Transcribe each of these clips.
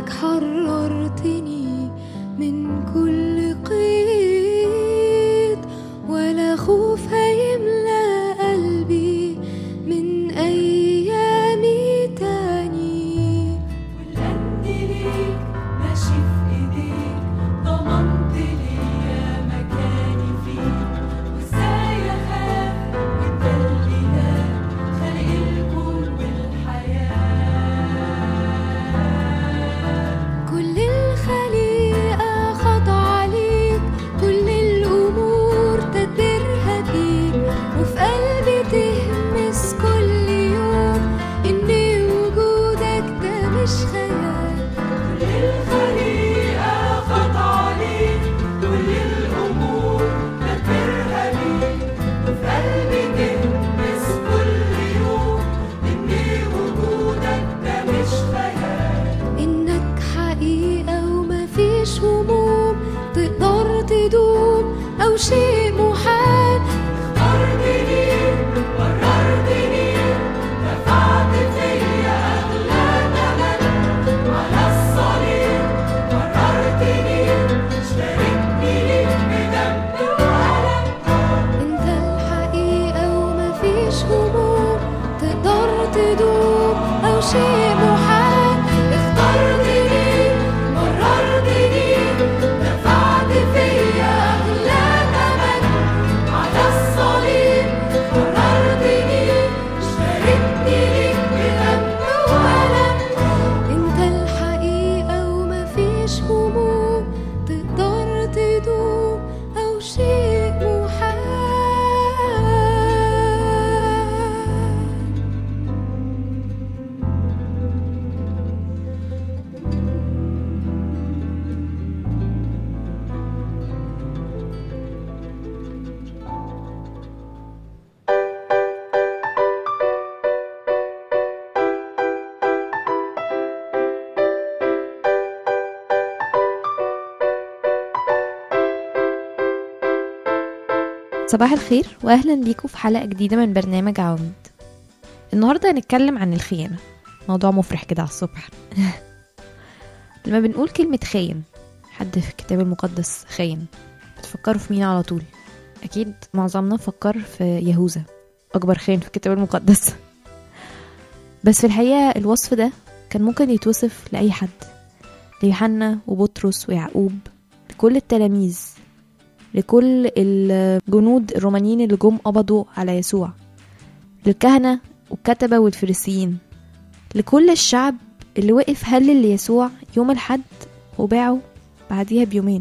إنك حررتني من كل قيد ولا خوف هيملى قلبي من أيامي تاني والقد ليك ماشي في ايديك ضمنت ليا مكاني فيك وازاي اخاف وانت اللي ده خالق الكون والحياه كل الخليقة خاضعة ليك كل الأمور تدبيرها فيك وفي قلبي تهمس كل يوم إن وجودك ده مش خيال كل الخليقة خاضعة ليك كل الأمور تدبيرها ليك وفي قلبي تلمس كل يوم إن وجودك ده مش خيال إنك حقيقة ومفيش هموم تقدر تدوم أو شيء محال اخترتني قررتني دفعت فيا أغلى ثمن على الصليب قررتني شاركني ليك بدم وألم انت الحقيقة ومفيش هموم تقدر تدوم أو شيء محال اخترتني مررتني دفعت فيا أغلى ثمن على الصليب قررتني شاركني ليك بدم وألم انت الحقيقة ومفيش هموم تقدر تدوم أو شيء محال صباح الخير واهلا بيكم في حلقه جديده من برنامج عواميد النهارده هنتكلم عن الخيانه موضوع مفرح كده على الصبح لما بنقول كلمه خاين حد في الكتاب المقدس خاين بتفكروا في مين على طول اكيد معظمنا فكر في يهوذا اكبر خاين في الكتاب المقدس بس في الحقيقه الوصف ده كان ممكن يتوصف لاي حد ليوحنا وبطرس ويعقوب لكل التلاميذ لكل الجنود الرومانيين اللي جم قبضوا على يسوع للكهنة والكتبة والفريسيين لكل الشعب اللي وقف هلل ليسوع يوم الحد وباعه بعديها بيومين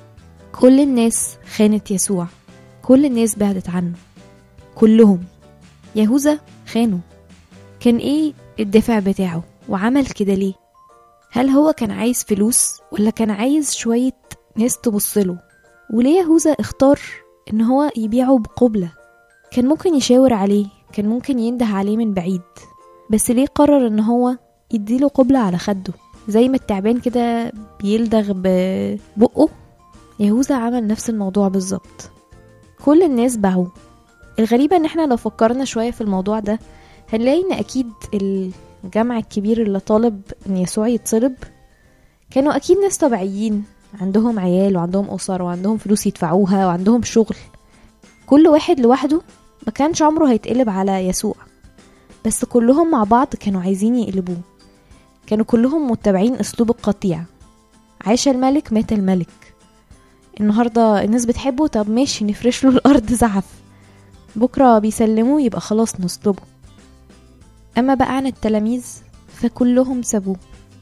كل الناس خانت يسوع كل الناس بعدت عنه كلهم يهوذا خانه كان ايه الدافع بتاعه وعمل كده ليه هل هو كان عايز فلوس ولا كان عايز شوية ناس تبصله وليه يهوذا اختار ان هو يبيعه بقبلة كان ممكن يشاور عليه كان ممكن ينده عليه من بعيد بس ليه قرر ان هو يديله قبلة على خده زي ما التعبان كده بيلدغ ببقه يهوذا عمل نفس الموضوع بالظبط كل الناس باعوه الغريبة ان احنا لو فكرنا شوية في الموضوع ده هنلاقي ان اكيد الجمع الكبير اللي طالب ان يسوع يتصلب كانوا اكيد ناس طبيعيين عندهم عيال وعندهم أسر وعندهم فلوس يدفعوها وعندهم شغل كل واحد لوحده ما كانش عمره هيتقلب على يسوع بس كلهم مع بعض كانوا عايزين يقلبوه كانوا كلهم متبعين أسلوب القطيع عاش الملك مات الملك النهاردة الناس بتحبه طب ماشي نفرش له الأرض زعف بكرة بيسلموه يبقى خلاص نصلبه أما بقى عن التلاميذ فكلهم سابوه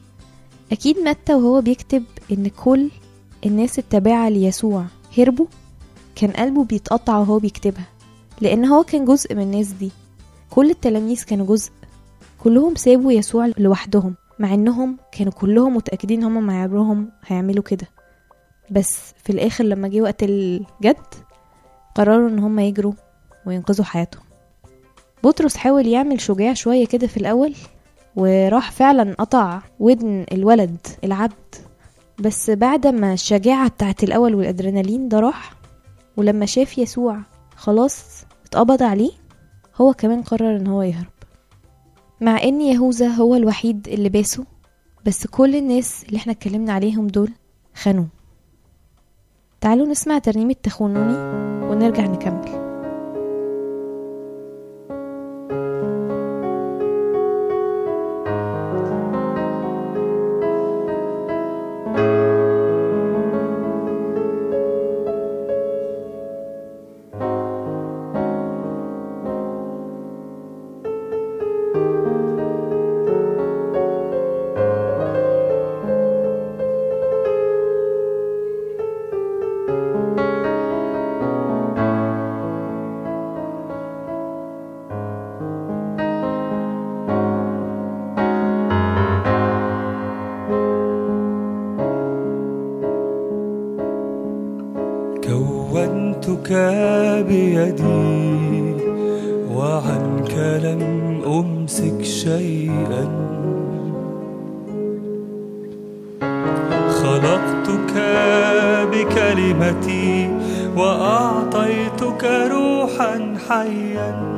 أكيد متى وهو بيكتب إن كل الناس التابعة ليسوع هربوا كان قلبه بيتقطع وهو بيكتبها لأن هو كان جزء من الناس دي كل التلاميذ كانوا جزء كلهم سابوا يسوع لوحدهم مع إنهم كانوا كلهم متأكدين هما مع عمرهم هيعملوا كده بس في الآخر لما جه وقت الجد قرروا إن هما يجروا وينقذوا حياتهم بطرس حاول يعمل شجاع شوية كده في الأول وراح فعلا قطع ودن الولد العبد بس بعد ما الشجاعة بتاعت الأول والأدرينالين ده راح ولما شاف يسوع خلاص اتقبض عليه هو كمان قرر ان هو يهرب مع ان يهوذا هو الوحيد اللي باسه بس كل الناس اللي احنا اتكلمنا عليهم دول خانوه تعالوا نسمع ترنيمة تخونوني ونرجع نكمل كونتك بيدي وعنك لم أمسك شيئا خلقتك بكلمتي وأعطيتك روحا حيا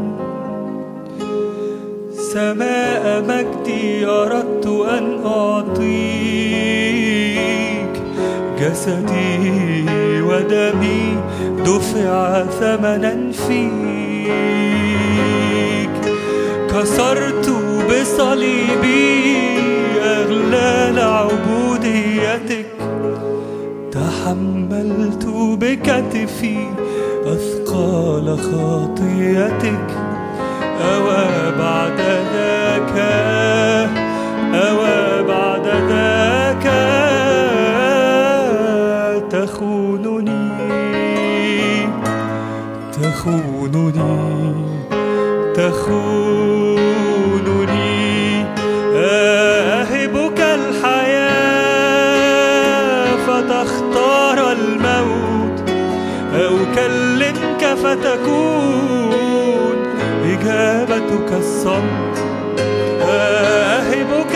سماء مجدي أردت أن أعطيك جسدي ودمي دفع ثمنا فيك كسرت بصليبي أغلال عبوديتك تحملت بكتفي أثقال خطيتك أوى بعد ذاك أوى بعد ذاك تخونني تخونني تخونني أهبك الحياة فتختار الموت أكلمك فتكون إجابتك الصمت أهبك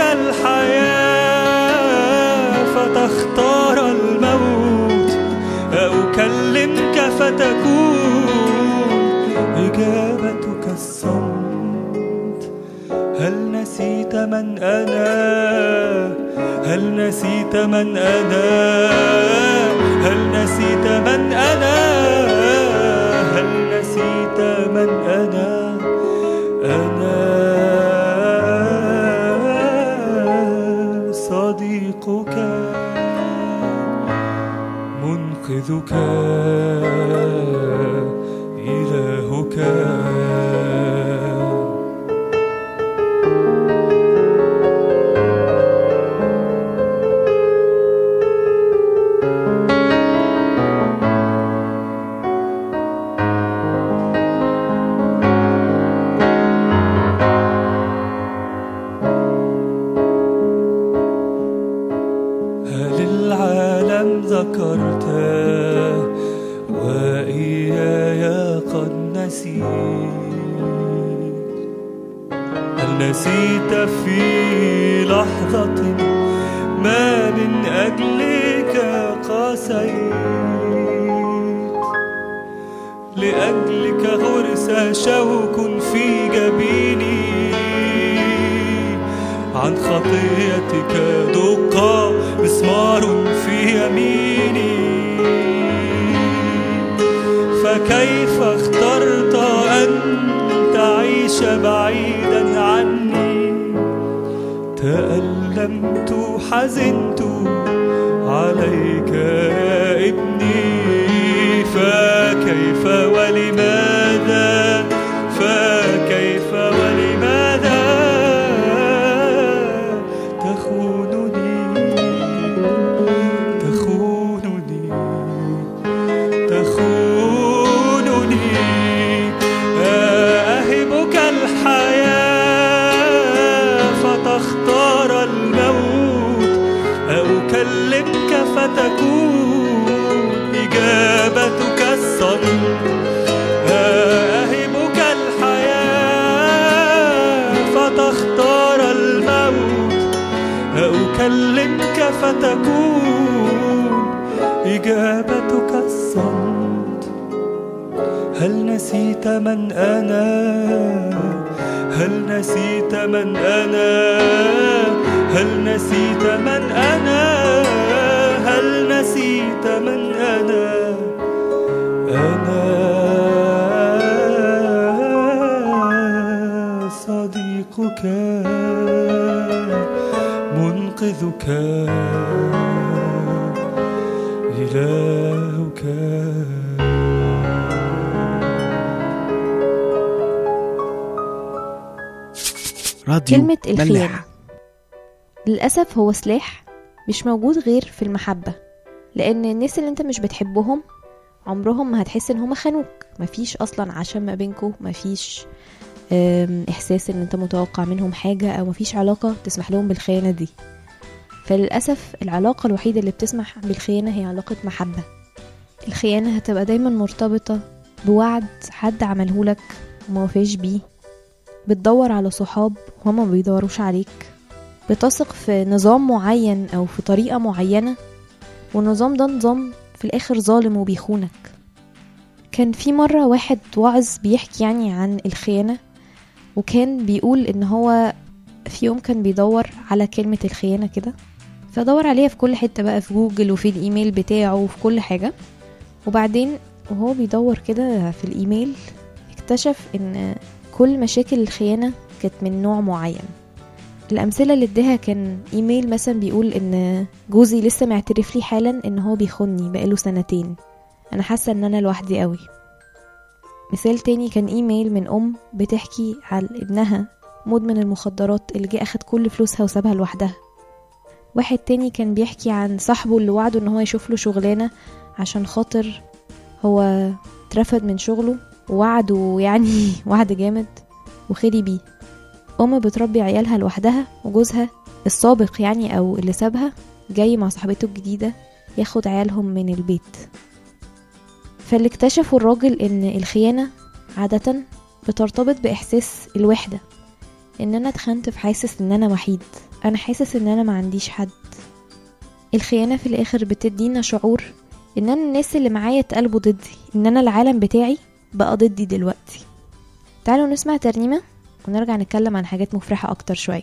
الحياة فتختار الموت أكلمك فتكون إجابتك الصمت هل نسيت من أنا هل نسيت من أنا هل نسيت من أنا هل نسيت من أنا أنا صديقك منقذك إلهك هل العالم ذكرت وإياي قد نسيت هل نسيت في لحظة ما من أجلك قاسيت لأجلك غرس شوك في جبيني عن خطيتك دق مسمار في يميني فكيف اخترت أن تعيش بعيدا عني تألمت حزنت عليك يا ابني فكيف ولماذا فكيف ولماذا تخونني تخونني تخونني أهبك الحياة فتختار الموت أكلمك فتكون إجابتك الصمت أهبك الحياة فتختار الموت أكلمك فتكون إجابتك الصمت هل نسيت من أنا هل نسيت من أنا هل نسيت من أنا هل نسيت من أنا أنا صديقك منقذك إلهك راديو كلمة الخيانة ملاح للأسف هو سلاح مش موجود غير في المحبة لأن الناس اللي انت مش بتحبهم عمرهم ما هتحس ان هما خانوك مفيش اصلا عشم ما بينكم مفيش أم، احساس ان انت متوقع منهم حاجة او مفيش علاقة تسمح لهم بالخيانة دي فللأسف العلاقة الوحيدة اللي بتسمح بالخيانة هي علاقة محبة الخيانة هتبقى دايما مرتبطة بوعد حد عملهولك وما وفاش بيه بتدور على صحاب وهما ما بيدوروش عليك بتثق في نظام معين او في طريقة معينة والنظام ده نظام في الاخر ظالم وبيخونك كان في مرة واحد واعظ بيحكي يعني عن الخيانة وكان بيقول ان هو في يوم كان بيدور على كلمة الخيانة كده فدور عليها في كل حتة بقى في جوجل وفي الايميل بتاعه وفي كل حاجة وبعدين وهو بيدور كده في الايميل اكتشف ان كل مشاكل الخيانة كانت من نوع معين الأمثلة اللي اداها كان ايميل مثلا بيقول ان جوزي لسه معترف لي حالا ان هو بيخوني بقاله سنتين انا حاسة ان انا لوحدي قوي مثال تاني كان ايميل من ام بتحكي على ابنها مدمن المخدرات اللي جه اخد كل فلوسها وسابها لوحدها واحد تاني كان بيحكي عن صاحبه اللي وعده ان هو يشوف له شغلانة عشان خاطر هو اترفد من شغله ووعده يعني وعد جامد وخلي بيه أم بتربي عيالها لوحدها وجوزها السابق يعني أو اللي سابها جاي مع صاحبته الجديدة ياخد عيالهم من البيت فاللي اكتشفوا الراجل إن الخيانة عادة بترتبط بإحساس الوحدة إن أنا اتخنت في حاسس إن أنا وحيد أنا حاسس إن أنا ما عنديش حد الخيانة في الآخر بتدينا شعور إن أنا الناس اللي معايا اتقلبوا ضدي إن أنا العالم بتاعي بقى ضدي دلوقتي تعالوا نسمع ترنيمة ونرجع نتكلم عن حاجات مفرحة أكتر شوية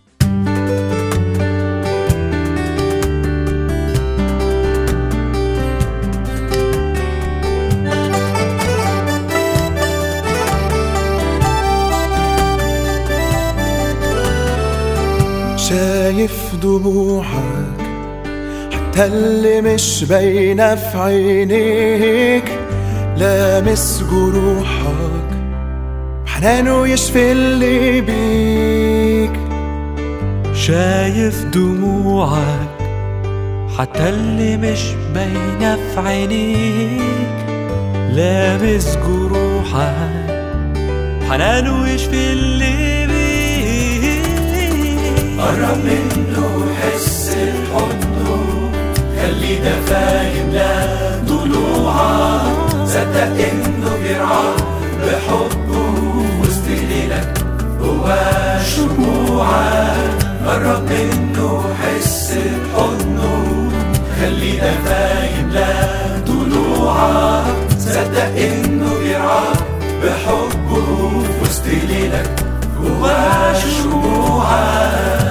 شايف دموعك حتى اللي مش باينة في عينيك لامس جروحك حنانه يشفي اللي بيك شايف دموعك حتى اللي مش باينة في عينيك لامس جروحك حنانه يشفي اللي بيك قرب منه حس بحضنه خلي ده فاهم لا ضلوعك صدق انه بيرعاك بحبه وسط ليلك هو شموعك قرب منه حس بحضنه خلي ده فاهم لا ضلوعك صدق انه بيرعاك بحبه وسط ليلك هو شموعك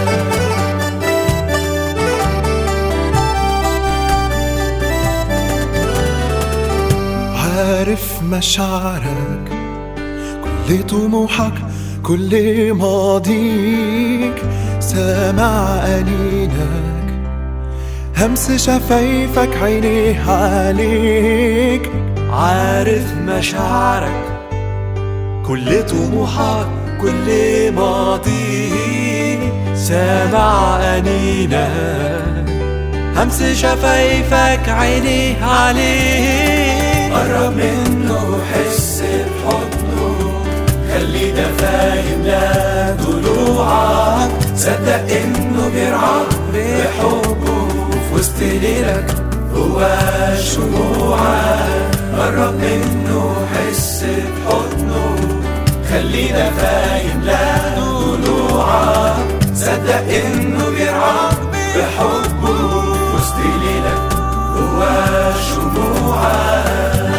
عارف مشاعرك كل طموحك كل ماضيك سامع أنينك همس شفايفك عينيه عليك عارف مشاعرك كل طموحك كل ماضي سامع أنينك همس شفايفك عينيه عليه قرب منه حس بحضنه خلي ده فاهم لا ضلوعك صدق انه بيرعاك بحبه في وسط ليلك هو شموعك قرب منه حس بحضنه خلي ده فاهم لا ضلوعك صدق انه بيرعاك بحبه في وسط ليلك هو شموعك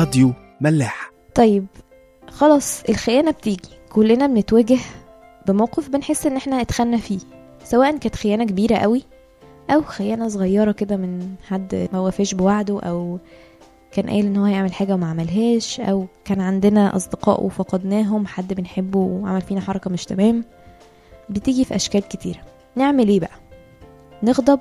راديو ملاح طيب خلاص الخيانة بتيجي كلنا بنتواجه بموقف بنحس ان احنا اتخنا فيه سواء كانت خيانة كبيرة قوي او خيانة صغيرة كده من حد ما وفاش بوعده او كان قايل ان هو هيعمل حاجة وما عملهاش او كان عندنا اصدقاء وفقدناهم حد بنحبه وعمل فينا حركة مش تمام بتيجي في اشكال كتيرة نعمل ايه بقى نغضب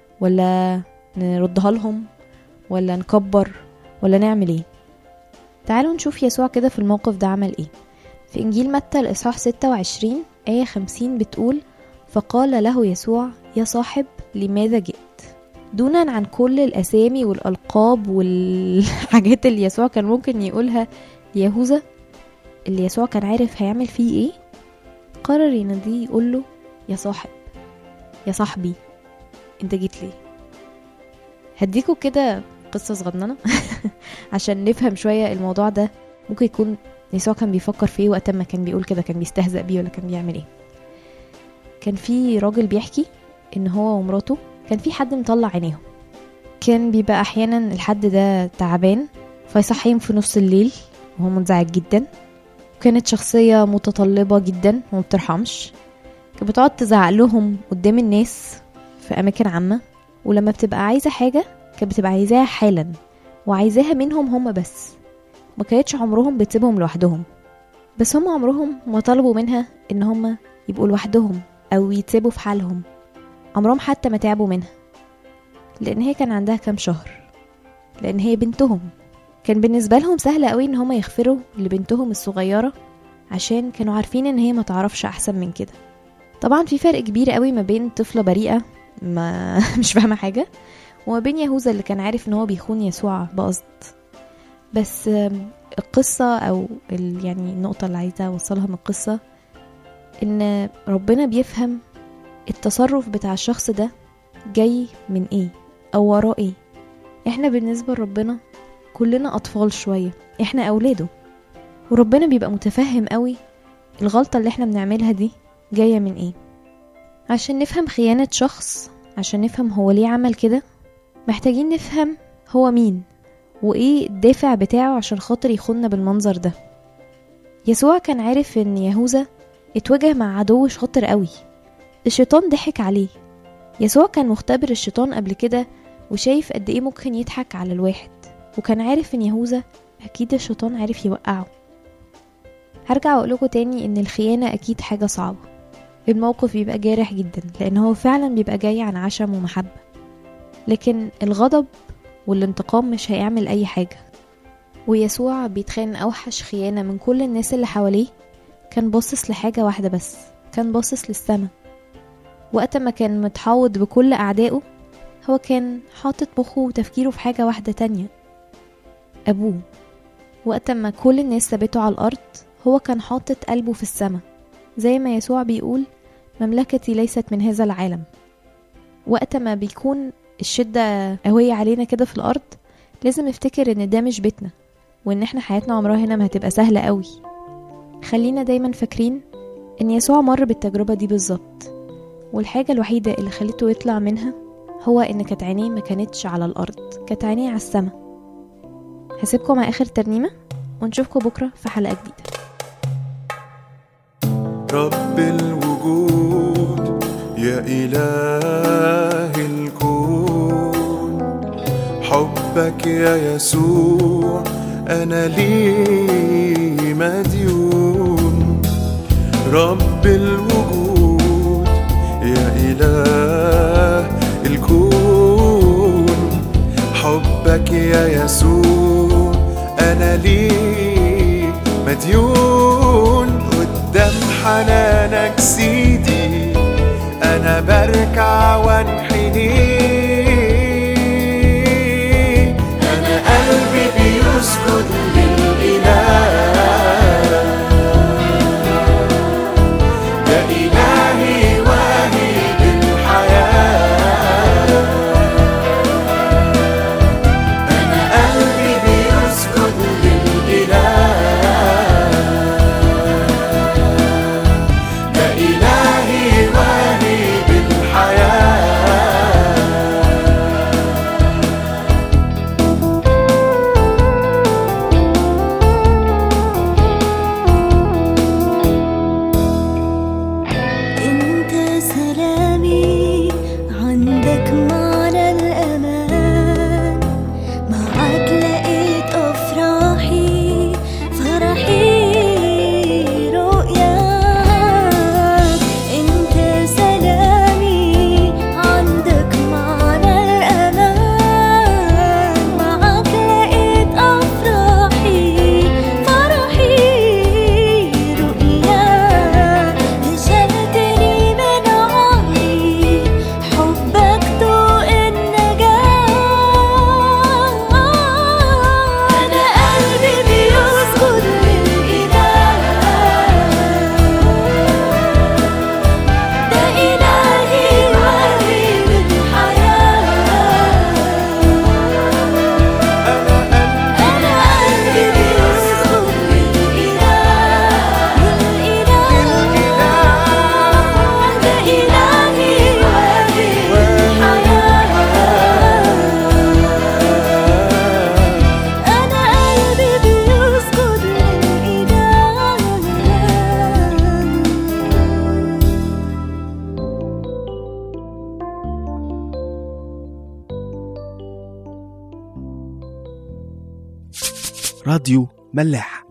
ولا نردها لهم ولا نكبر ولا نعمل ايه تعالوا نشوف يسوع كده في الموقف ده عمل ايه في انجيل متى الاصحاح 26 آية 50 بتقول فقال له يسوع يا صاحب لماذا جئت دونا عن كل الاسامي والالقاب والحاجات اللي يسوع كان ممكن يقولها ليهوذا اللي يسوع كان عارف هيعمل فيه ايه قرر يناديه يقول له يا صاحب يا صاحبي انت جيت ليه هديكوا كده قصة صغننة عشان نفهم شوية الموضوع ده ممكن يكون يسوع كان بيفكر في ايه وقت ما كان بيقول كده كان بيستهزأ بيه ولا كان بيعمل ايه كان في راجل بيحكي ان هو ومراته كان في حد مطلع عينيهم كان بيبقى احيانا الحد ده تعبان فيصحيهم في نص الليل وهو منزعج جدا كانت شخصية متطلبة جدا وما بترحمش كانت بتقعد تزعق لهم قدام الناس في أماكن عامة ولما بتبقى عايزة حاجة كانت بتبقى عايزاها حالا وعايزاها منهم هم بس ما كانتش عمرهم بتسيبهم لوحدهم بس هم عمرهم ما طلبوا منها ان هم يبقوا لوحدهم او يتسيبوا في حالهم عمرهم حتى ما تعبوا منها لان هي كان عندها كام شهر لان هي بنتهم كان بالنسبه لهم سهل قوي ان هم يغفروا لبنتهم الصغيره عشان كانوا عارفين ان هي ما تعرفش احسن من كده طبعا في فرق كبير قوي ما بين طفله بريئه ما مش فاهمه حاجه وما بين يهوذا اللي كان عارف ان هو بيخون يسوع بقصد بس آم، القصة أو ال- يعني النقطة اللي عايزة أوصلها من القصة إن ربنا بيفهم التصرف بتاع الشخص ده جاي من إيه أو وراه إيه إحنا بالنسبة لربنا كلنا أطفال شوية إحنا أولاده وربنا بيبقى متفهم قوي الغلطة اللي إحنا بنعملها دي جاية من إيه عشان نفهم خيانة شخص عشان نفهم هو ليه عمل كده محتاجين نفهم هو مين وايه الدافع بتاعه عشان خاطر يخوننا بالمنظر ده يسوع كان عارف ان يهوذا اتواجه مع عدو شاطر قوي الشيطان ضحك عليه يسوع كان مختبر الشيطان قبل كده وشايف قد ايه ممكن يضحك على الواحد وكان عارف ان يهوذا اكيد الشيطان عارف يوقعه هرجع اقولكوا تاني ان الخيانة اكيد حاجة صعبة الموقف بيبقى جارح جدا لان هو فعلا بيبقى جاي عن عشم ومحبة لكن الغضب والانتقام مش هيعمل اي حاجة ويسوع بيتخان اوحش خيانة من كل الناس اللي حواليه كان باصص لحاجة واحدة بس كان باصص للسما وقت ما كان متحوط بكل أعدائه هو كان حاطط مخه وتفكيره في حاجة واحدة تانية أبوه وقت ما كل الناس سابته على الأرض هو كان حاطط قلبه في السما زي ما يسوع بيقول مملكتي ليست من هذا العالم وقت ما بيكون الشدة قوية علينا كده في الأرض لازم نفتكر إن ده مش بيتنا وإن إحنا حياتنا عمرها هنا ما هتبقى سهلة قوي خلينا دايما فاكرين إن يسوع مر بالتجربة دي بالظبط والحاجة الوحيدة اللي خليته يطلع منها هو إن كانت عينيه ما كانتش على الأرض كانت عينيه على السما هسيبكم مع آخر ترنيمة ونشوفكم بكرة في حلقة جديدة رب الوجود يا إله الكون حبك يا يسوع أنا لي مديون رب الوجود يا إله الكون حبك يا يسوع أنا لي مديون قدام حنانك سيدي أنا بركع وانحني أنا قلبي بيسجد للإله يا إلهي واهب الحياة أنا قلبي بيسجد للإله يا إلهي واهب الحياة راديو ملاح